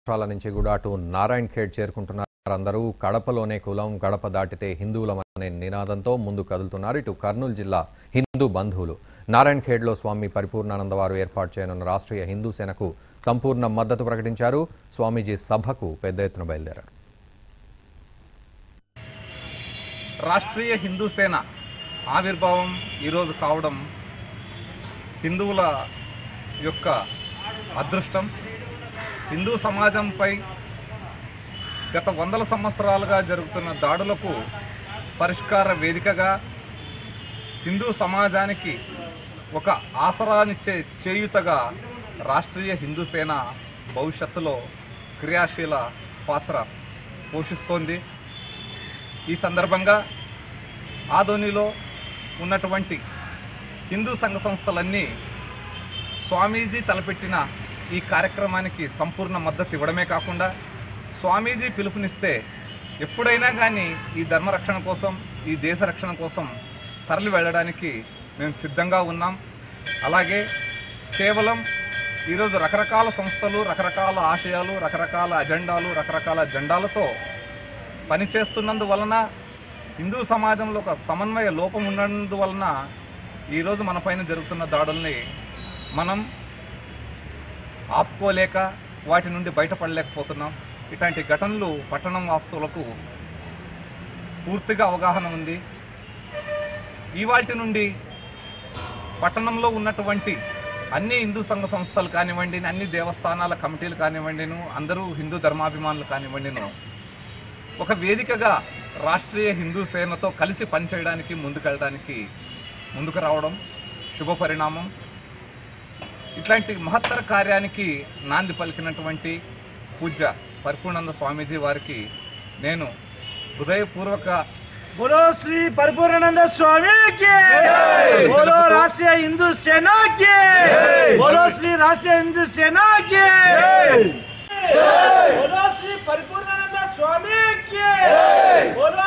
రాష్ట్రాల నుంచి కూడా అటు నారాయణ్ ఖేడ్ చేరుకుంటున్నారు అందరూ కడపలోనే కులం గడప దాటితే హిందువులం అనే నినాదంతో ముందు కదులుతున్నారు ఇటు కర్నూలు జిల్లా హిందూ బంధువులు నారాయణ్ ఖేడ్లో స్వామి పరిపూర్ణానంద వారు ఏర్పాటు చేయనున్న రాష్ట్రీయ హిందూ సేనకు సంపూర్ణ మద్దతు ప్రకటించారు స్వామీజీ సభకు పెద్ద ఎత్తున బయలుదేరారు రాష్ట్రీయ హిందూ సేన ఆవిర్భావం ఈరోజు కావడం హిందువుల యొక్క అదృష్టం హిందూ సమాజంపై గత వందల సంవత్సరాలుగా జరుగుతున్న దాడులకు పరిష్కార వేదికగా హిందూ సమాజానికి ఒక ఆసరానిచ్చే చేయుతగా రాష్ట్రీయ హిందూ సేన భవిష్యత్తులో క్రియాశీల పాత్ర పోషిస్తోంది ఈ సందర్భంగా ఆదోనిలో ఉన్నటువంటి హిందూ సంఘ సంస్థలన్నీ స్వామీజీ తలపెట్టిన ఈ కార్యక్రమానికి సంపూర్ణ మద్దతు ఇవ్వడమే కాకుండా స్వామీజీ పిలుపునిస్తే ఎప్పుడైనా కానీ ఈ ధర్మరక్షణ కోసం ఈ దేశ రక్షణ కోసం తరలి వెళ్ళడానికి మేము సిద్ధంగా ఉన్నాం అలాగే కేవలం ఈరోజు రకరకాల సంస్థలు రకరకాల ఆశయాలు రకరకాల అజెండాలు రకరకాల జెండాలతో పనిచేస్తున్నందువలన హిందూ సమాజంలో ఒక సమన్వయ లోపం ఉన్నందువలన ఈరోజు మన పైన జరుగుతున్న దాడుల్ని మనం ఆపుకోలేక వాటి నుండి బయటపడలేకపోతున్నాం ఇట్లాంటి ఘటనలు పట్టణం వాస్తువులకు పూర్తిగా అవగాహన ఉంది ఇవాటి నుండి పట్టణంలో ఉన్నటువంటి అన్ని హిందూ సంఘ సంస్థలు కానివ్వండి అన్ని దేవస్థానాల కమిటీలు కానివ్వండిను అందరూ హిందూ ధర్మాభిమానులు కానివ్వండిను ఒక వేదికగా రాష్ట్రీయ హిందూ సేనతో కలిసి పనిచేయడానికి ముందుకెళ్ళడానికి ముందుకు రావడం శుభ పరిణామం ఇట్లాంటి మహత్తర కార్యానికి నాంది పలికినటువంటి పూజ్య పరిపూర్ణానంద స్వామీజీ వారికి నేను హృదయపూర్వక बोलो श्री परिपूर्णानंद स्वामी की बोलो राष्ट्रीय हिंदू सेना की बोलो श्री राष्ट्रीय हिंदू सेना की बोलो श्री परिपूर्णानंद स्वामी की बोलो